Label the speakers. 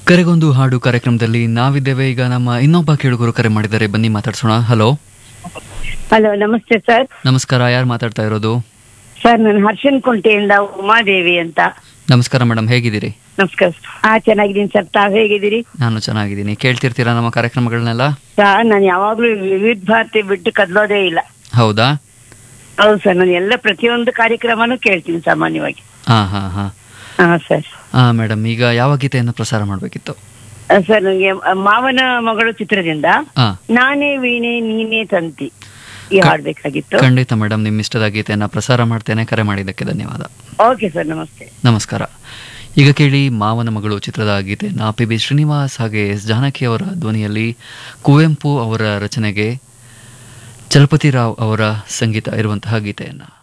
Speaker 1: ಕರೆಗೊಂದು ಹಾಡು ಕಾರ್ಯಕ್ರಮದಲ್ಲಿ ನಾವಿದ್ದೇವೆ ಈಗ ನಮ್ಮ ಇನ್ನೊಬ್ಬ ಕೇಳುಗರು ಕರೆ ಮಾಡಿದ್ದಾರೆ ಬನ್ನಿ ಮಾತಾಡ್ಸೋಣ ಹಲೋ
Speaker 2: ಹಲೋ ನಮಸ್ತೆ ಸರ್
Speaker 1: ನಮಸ್ಕಾರ ಯಾರು ಮಾತಾಡ್ತಾ ಇರೋದು
Speaker 2: ಸರ್ ನಾನು ಹರ್ಷನ್ ಕುಂಟೆಯಿಂದ ಉಮಾದೇವಿ ಅಂತ
Speaker 1: ನಮಸ್ಕಾರ ಮೇಡಮ್ ಹೇಗಿದ್ದೀರಿ
Speaker 2: ನಮಸ್ಕಾರ ಹಾ ಚೆನ್ನಾಗಿದ್ದೀನಿ ಸರ್ ತಾವ್ ಹೇಗಿದ್ದೀರಿ
Speaker 1: ನಾನು ಚೆನ್ನಾಗಿದ್ದೀನಿ ಕೇಳ್ತಿರ್ತೀರಾ ನಮ್ಮ ಕಾರ್ಯಕ್ರಮಗಳನ್ನೆಲ್ಲ
Speaker 2: ಸರ್ ನಾನು ಯಾವಾಗ್ಲೂ ವಿವಿಧ ಭಾರತಿ ಬಿಟ್ಟು ಕದ್ಲೋದೇ ಇಲ್ಲ
Speaker 1: ಹೌದಾ
Speaker 2: ಹೌದು ಸರ್ ನಾನು ಎಲ್ಲ ಪ್ರತಿಯೊಂದು ಕಾರ್ಯಕ್ರಮನೂ ಕೇಳ್ತೀನಿ ಸಾಮಾನ್ಯವಾಗಿ
Speaker 1: ಹಾ ಹಾ ಹಾ
Speaker 2: ಹಾ ಸರ್
Speaker 1: ಹಾ ಮೇಡಮ್ ಈಗ ಯಾವ ಗೀತೆಯನ್ನು ಪ್ರಸಾರ ಮಾಡಬೇಕಿತ್ತು
Speaker 2: ಆ, ಸರ್ ನನಗೆ ಮಾವನ ಮಗಳು ಚಿತ್ರದಿಂದ
Speaker 1: ಹಾ
Speaker 2: ನಾನೇ ವೀಣೆ ನೀನೇ ತಂತಿ ಈ ಹಾಡ್ಬೇಕಾಗಿತ್ತು
Speaker 1: ಖಂಡಿತ ಮೇಡಮ್ ನಿಮ್ಮ ಇಷ್ಟದ ಗೀತೆಯನ್ನ ಪ್ರಸಾರ ಮಾಡ್ತೇನೆ ಕರೆ ಮಾಡಿದ್ದಕ್ಕೆ ಧನ್ಯವಾದ
Speaker 2: ಓಕೆ ಸರ್ ನಮಸ್ತೆ
Speaker 1: ನಮಸ್ಕಾರ ಈಗ ಕೇಳಿ ಮಾವನ ಮಗಳು ಚಿತ್ರದ ಗೀತೆಯನ್ನ ಪಿ ಬಿ ಶ್ರೀನಿವಾಸ್ ಹಾಗೆ ಎಸ್ ಜಾನಕಿ ಅವರ ಧ್ವನಿಯಲ್ಲಿ ಕುವೆಂಪು ಅವರ ರಚನೆಗೆ ಚಲಪತಿ ರಾವ್ ಅವರ ಸಂಗೀತ ಇರುವಂತಹ ಗೀತೆಯನ್ನ